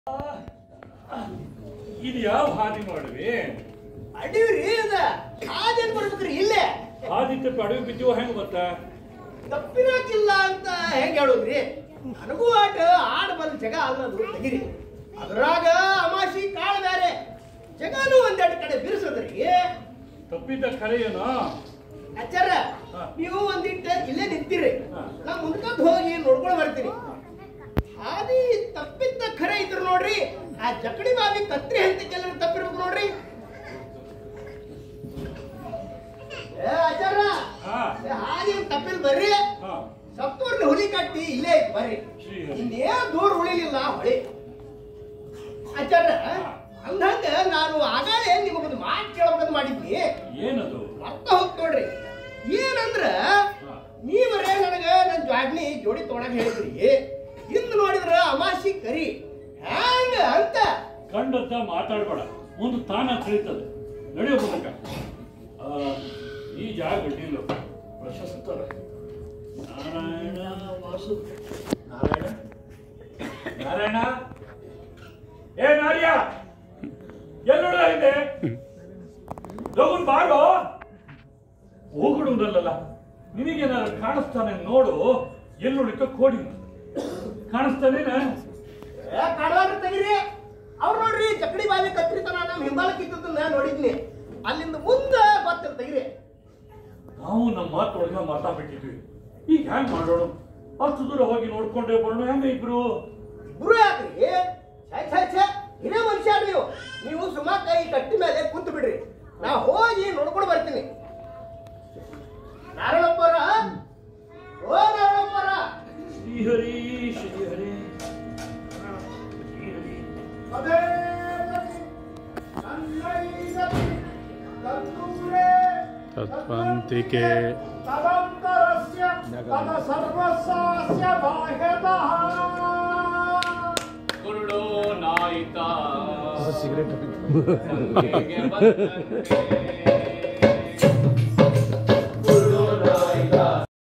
ಇದು ಯಾವ ಹಾದಿ ಮಾಡುವೆ ಅಡಿವ್ರಿ ಅದ ಅದೇನ್ ಬರ್ಬೇಕ್ರಿ ಇಲ್ಲೇ ಆದಿತ್ಯ ಅಡವಿ ಬಿದ್ದೀವ ಹೆಂಗ್ ಗೊತ್ತಾ ತಪ್ಪಿನಾಕಿಲ್ಲ ಅಂತ ಹೆಂಗ್ ಹೇಳುದ್ರಿ ನನಗೂ ಆಟ ಆಡ ಬಂದ ಜಗ ಅನ್ನೋದು ತೆಗಿರಿ ಅದ್ರಾಗ ಅಮಾಸಿ ಕಾಳ ಬೇರೆ ಜಗನೂ ಒಂದೆರಡು ಕಡೆ ಬಿರ್ಸದ್ರಿ ತಪ್ಪಿದ್ದ ಖರೆ ಏನೋ ಅಚ್ಚಾರ ಹಾ. ನೀವು ಒಂದಿಟ್ಟ ಇಲ್ಲೇ ನಿಂತಿರಿ ಹಾ. ನಾ ಮುಂದ್ಕೊಂಡ್ ಹೋಗಿ ನೋಡ್ಕೊಂಡು ಬರ್ತೀನಿ ಹಾದಿ ತಪ್ಪಿದ್ದ ಖರೆ ಇದ್ರು ನೋಡ್ರಿ ಆ ಜಕಡಿ ಬಾವಿ ಕತ್ರಿ ಅಂತ ಕೆಲವರು ತಪ್ಪಿರ್ಬೇಕು ನೋಡ್ರಿ ಏ ಆಚಾರ ಹಾ ಏ, ಹಾದಿ ತಪ್ಪಿಲ್ ಬರ್ರಿ ಹಾ ಸತ್ತೂರ್ನ ಹುಲಿ ಕಟ್ಟಿ ಇಲ್ಲೇ ಐತ್ ಬರ್ರಿ ಶ್ರೀಹರಿ. ಇನ್ನೇನ್ ದೂರ ಉಳಿಲಿಲ್ಲ ಹೊಳಿ ಆಚಾರ್ಯ ಅಂದಂಗ ನಾನು ಆಗಾಳೆ ನಿಮಗೊಂದು ಮಾತು ಕೇಳ್ಬೇಕಂತ ಮಾಡಿದ್ನಿ ಏನದು ಅರ್ಥ ಹೋಗ್ ನೋಡ್ರಿ ಏನಂದ್ರ ಹಾ. ನೀವರೇ ನನಗ ನನ್ನ ಜಾಗ್ನಿ ಜೋಡಿ ತೊಗೊಳಕ್ ಹೇಳಿದ್ರಿ ಇಂದು ನೋಡಿದ್ರ ಅಮಾಸಿ ಕರಿ ಹ್ಯಾಂಗ ಅಂತ ಕಂಡದ್ದ ಮಾತಾಡ್ಬೇಡ ಮುಂದೆ ತಾನ ತಿಳಿತದೆ ನಡೆಯೋ ಮೂಲಕ ಈ ಜಾಗ ಗಡ್ಡಿಲ್ಲ ಪ್ರಶಸ್ತರ ನಾರಾಯಣ ವಾಸು ನಾರಾಯಣ ನಾರಾಯಣ ಏ ನಾರ್ಯ ಎಲ್ಲೋಡ ಇದೆ ಲಗುನ್ ಬಾರೋ ಹೋಗಿಡುವುದಲ್ಲ ನಿನಗೇನಾದ್ರು ಕಾಣಿಸ್ತಾನೆ ನೋಡು ಎಲ್ಲುಳಿತ ಕೋಡಿ ಕಾಣಿಸ್ತಾನೇನ ಏ, ಕಡವಾರ ತೆಗಿರಿ ಅವ್ರು ನೋಡ್ರಿ ಚಕಡಿ ಬಾವಿ ಕತ್ರಿತನ ನಮ್ ಹಿಂಬಾಲಕ್ ಇದ್ದದನ್ನ ನೋಡಿದ್ನಿ ಅಲ್ಲಿಂದ ಮುಂದ ಗೊತ್ತಿಲ್ಲ ತೆಗಿರಿ ನಾವು ನಮ್ಮ ಮಾತೊಳಗ ಮಾತಾಡ್ಬಿಟ್ಟಿದ್ವಿ ಈಗ ಹ್ಯಾಂಗ್ ಮಾಡೋಣ ಅಷ್ಟು ದೂರ ಹೋಗಿ ನೋಡ್ಕೊಂಡೇ ಬರೋಣ ಹೆಂಗ ಇಬ್ರು ಗುರು ಯಾಕ್ರಿ ಛೆ ಛೆ ಛೆ ಇದೇ ಮನುಷ್ಯ ನೀವು ನೀವು ಸುಮ ಕೈ ಕಟ್ಟಿ ಮೇಲೆ ಕುಂತು ಬಿಡ್ರಿ ನಾ ಹೋಗಿ ನೋಡ್ಕೊಂಡು ಬರ್ತೀನಿ ನಾರಾಯಣಪ್ಪರ ಓ ನಾರಾಯಣಪ್ಪರ ಶ್ರೀಹರಿ ಶ್ರೀಹರಿ ಶ್ರೀಹರಿ ಅದೇ ನನ್ನೈದತಿ ತತ್ತೂರೇ ತತ್ವಂತಿಕೆ ತದಂತರಸ್ಯ ತದ ಸರ್ವಸ್ಯ ಬಾಹ್ಯತಃ ಕುರುಡೋ ನಾಯಿತ ಸಿಗರೇಟ್ ಸಂಖ್ಯೆಗೆ ಬಂದಂತೆ